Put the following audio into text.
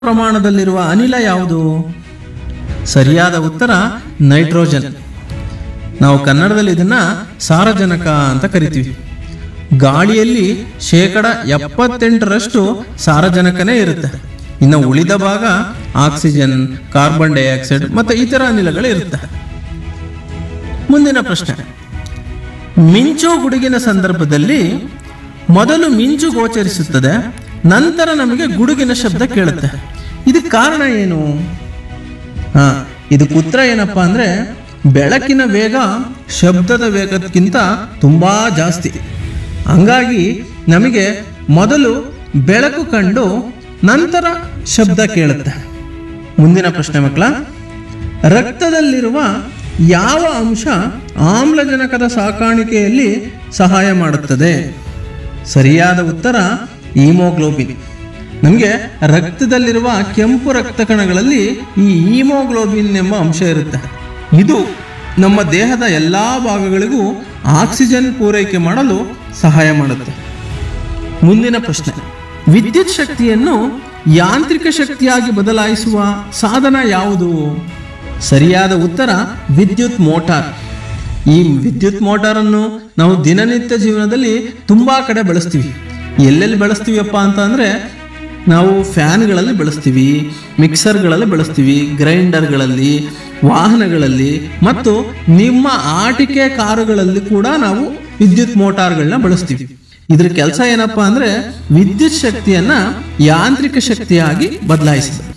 ಪ್ರಮಾಣದಲ್ಲಿರುವ ಅನಿಲ ಯಾವುದು ಸರಿಯಾದ ಉತ್ತರ ನೈಟ್ರೋಜನ್ ನಾವು ಕನ್ನಡದಲ್ಲಿ ಇದನ್ನ ಸಾರಜನಕ ಅಂತ ಕರಿತೀವಿ ಗಾಳಿಯಲ್ಲಿ ಶೇಕಡ ಎಪ್ಪತ್ತೆಂಟರಷ್ಟು ಸಾರಜನಕನೇ ಇರುತ್ತೆ ಇನ್ನು ಉಳಿದ ಭಾಗ ಆಕ್ಸಿಜನ್ ಕಾರ್ಬನ್ ಡೈಆಕ್ಸೈಡ್ ಮತ್ತು ಇತರ ಅನಿಲಗಳು ಇರುತ್ತೆ ಮುಂದಿನ ಪ್ರಶ್ನೆ ಮಿಂಚು ಗುಡುಗಿನ ಸಂದರ್ಭದಲ್ಲಿ ಮೊದಲು ಮಿಂಚು ಗೋಚರಿಸುತ್ತದೆ ನಂತರ ನಮಗೆ ಗುಡುಗಿನ ಶಬ್ದ ಕೇಳುತ್ತೆ ಇದಕ್ಕೆ ಕಾರಣ ಏನು ಹಾ ಇದಕ್ಕೆ ಉತ್ತರ ಏನಪ್ಪಾ ಅಂದ್ರೆ ಬೆಳಕಿನ ವೇಗ ಶಬ್ದದ ವೇಗಕ್ಕಿಂತ ತುಂಬಾ ಜಾಸ್ತಿ ಹಂಗಾಗಿ ನಮಗೆ ಮೊದಲು ಬೆಳಕು ಕಂಡು ನಂತರ ಶಬ್ದ ಕೇಳುತ್ತೆ ಮುಂದಿನ ಪ್ರಶ್ನೆ ಮಕ್ಕಳ ರಕ್ತದಲ್ಲಿರುವ ಯಾವ ಅಂಶ ಆಮ್ಲಜನಕದ ಸಾಕಾಣಿಕೆಯಲ್ಲಿ ಸಹಾಯ ಮಾಡುತ್ತದೆ ಸರಿಯಾದ ಉತ್ತರ ಈಮೋಗ್ಲೋಬಿನ್ ನಮಗೆ ರಕ್ತದಲ್ಲಿರುವ ಕೆಂಪು ರಕ್ತ ಕಣಗಳಲ್ಲಿ ಈ ಈಮೋಗ್ಲೋಬಿನ್ ಎಂಬ ಅಂಶ ಇರುತ್ತೆ ಇದು ನಮ್ಮ ದೇಹದ ಎಲ್ಲ ಭಾಗಗಳಿಗೂ ಆಕ್ಸಿಜನ್ ಪೂರೈಕೆ ಮಾಡಲು ಸಹಾಯ ಮಾಡುತ್ತೆ ಮುಂದಿನ ಪ್ರಶ್ನೆ ವಿದ್ಯುತ್ ಶಕ್ತಿಯನ್ನು ಯಾಂತ್ರಿಕ ಶಕ್ತಿಯಾಗಿ ಬದಲಾಯಿಸುವ ಸಾಧನ ಯಾವುದು ಸರಿಯಾದ ಉತ್ತರ ವಿದ್ಯುತ್ ಮೋಟಾರ್ ಈ ವಿದ್ಯುತ್ ಮೋಟಾರನ್ನು ನಾವು ದಿನನಿತ್ಯ ಜೀವನದಲ್ಲಿ ತುಂಬಾ ಕಡೆ ಬಳಸ್ತೀವಿ ಎಲ್ಲೆಲ್ಲಿ ಬಳಸ್ತೀವಪ್ಪ ಅಂತ ಅಂದ್ರೆ ನಾವು ಫ್ಯಾನ್ಗಳಲ್ಲಿ ಬಳಸ್ತೀವಿ ಮಿಕ್ಸರ್ಗಳಲ್ಲಿ ಬಳಸ್ತೀವಿ ಗ್ರೈಂಡರ್ಗಳಲ್ಲಿ ವಾಹನಗಳಲ್ಲಿ ಮತ್ತು ನಿಮ್ಮ ಆಟಿಕೆ ಕಾರುಗಳಲ್ಲಿ ಕೂಡ ನಾವು ವಿದ್ಯುತ್ ಮೋಟಾರ್ಗಳನ್ನ ಬಳಸ್ತೀವಿ ಇದ್ರ ಕೆಲಸ ಏನಪ್ಪಾ ಅಂದ್ರೆ ವಿದ್ಯುತ್ ಶಕ್ತಿಯನ್ನ ಯಾಂತ್ರಿಕ ಶಕ್ತಿಯಾಗಿ ಬದಲಾಯಿಸಿದೆ